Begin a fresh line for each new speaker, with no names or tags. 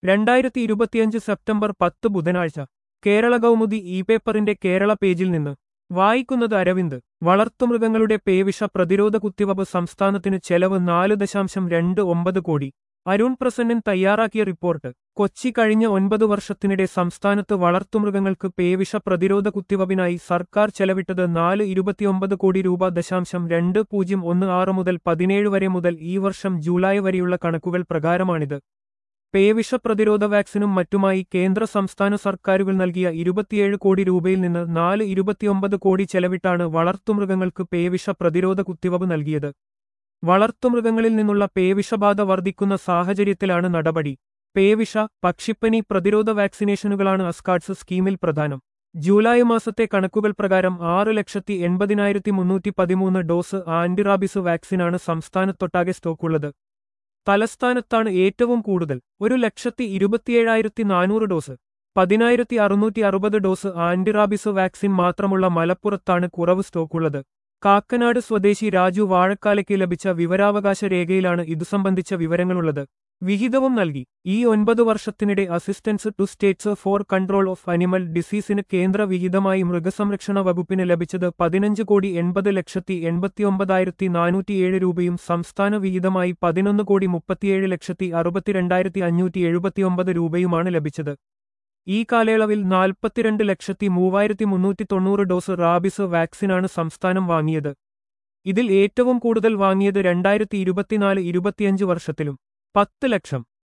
രണ്ടായിരത്തി ഇരുപത്തിയഞ്ച് സെപ്റ്റംബർ പത്ത് ബുധനാഴ്ച കേരള കൗമുദി ഇ പേപ്പറിന്റെ കേരള പേജിൽ നിന്ന് വായിക്കുന്നത് അരവിന്ദ് വളർത്തുമൃഗങ്ങളുടെ പേവിഷ പ്രതിരോധ കുത്തിവയ്പ് സംസ്ഥാനത്തിന് ചെലവ് നാല് ദശാംശം രണ്ട് ഒമ്പത് കോടി അരുൺ പ്രസന്നൻ തയ്യാറാക്കിയ റിപ്പോർട്ട് കൊച്ചി കഴിഞ്ഞ ഒൻപത് വർഷത്തിനിടെ സംസ്ഥാനത്ത് വളർത്തുമൃഗങ്ങൾക്ക് പേവിഷ പ്രതിരോധ കുത്തിവയ്പിനായി സർക്കാർ ചെലവിട്ടത് നാല് ഇരുപത്തിയൊമ്പത് കോടി രൂപ ദശാംശം രണ്ട് പൂജ്യം ഒന്ന് ആറ് മുതൽ പതിനേഴ് വരെ മുതൽ ഈ വർഷം ജൂലൈ വരെയുള്ള കണക്കുകൾ പ്രകാരമാണിത് പേവിഷ പ്രതിരോധ വാക്സിനും മറ്റുമായി കേന്ദ്ര സംസ്ഥാന സർക്കാരുകൾ നൽകിയ ഇരുപത്തിയേഴ് കോടി രൂപയിൽ നിന്ന് നാല് ഇരുപത്തിയൊമ്പത് കോടി ചെലവിട്ടാണ് വളർത്തുമൃഗങ്ങൾക്ക് പേവിഷ പ്രതിരോധ കുത്തിവയ്പ് നൽകിയത് വളർത്തുമൃഗങ്ങളിൽ നിന്നുള്ള പേവിഷബാധ വർദ്ധിക്കുന്ന സാഹചര്യത്തിലാണ് നടപടി പേവിഷ പക്ഷിപ്പനി പ്രതിരോധ വാക്സിനേഷനുകളാണ് അസ്കാഡ്സ് സ്കീമിൽ പ്രധാനം ജൂലൈ മാസത്തെ കണക്കുകൾ പ്രകാരം ആറ് ലക്ഷത്തി എൺപതിനായിരത്തി മുന്നൂറ്റി പതിമൂന്ന് ഡോസ് ആന്റിറാബിസ് വാക്സിനാണ് സംസ്ഥാനത്തൊട്ടാകെ സ്റ്റോക്കുള്ളത് തലസ്ഥാനത്താണ് ഏറ്റവും കൂടുതൽ ഒരു ലക്ഷത്തി ഇരുപത്തിയേഴായിരത്തി നാനൂറ് ഡോസ് പതിനായിരത്തി അറുന്നൂറ്റി അറുപത് ഡോസ് ആന്റിറാബിസ് വാക്സിൻ മാത്രമുള്ള മലപ്പുറത്താണ് കുറവ് സ്റ്റോക്കുള്ളത് കാക്കനാട് സ്വദേശി രാജു വാഴക്കാലയ്ക്ക് ലഭിച്ച വിവരാവകാശ രേഖയിലാണ് ഇതു സംബന്ധിച്ച വിവരങ്ങളുള്ളത് വിഹിതവും നൽകി ഈ ഒൻപത് വർഷത്തിനിടെ assistance to states for control of animal ഡിസീസിന് കേന്ദ്ര വിഹിതമായി മൃഗസംരക്ഷണ വകുപ്പിന് ലഭിച്ചത് പതിനഞ്ച് കോടി എൺപത് ലക്ഷത്തി എൺപത്തിയൊമ്പതായിരത്തി നാനൂറ്റിയേഴ് രൂപയും സംസ്ഥാന വിഹിതമായി പതിനൊന്ന് കോടി മുപ്പത്തിയേഴ് ലക്ഷത്തി അറുപത്തിരണ്ടായിരത്തി അഞ്ഞൂറ്റി എഴുപത്തിയൊമ്പത് രൂപയുമാണ് ലഭിച്ചത് ഈ കാലയളവിൽ നാൽപ്പത്തിരണ്ട് ലക്ഷത്തി മൂവായിരത്തി മുന്നൂറ്റി തൊണ്ണൂറ് ഡോസ് റാബിസ് വാക്സിനാണ് സംസ്ഥാനം വാങ്ങിയത് ഇതിൽ ഏറ്റവും കൂടുതൽ വാങ്ങിയത് രണ്ടായിരത്തി ഇരുപത്തിനാല് ഇരുപത്തിയഞ്ച് വർഷത്തിലും പത്ത് ലക്ഷം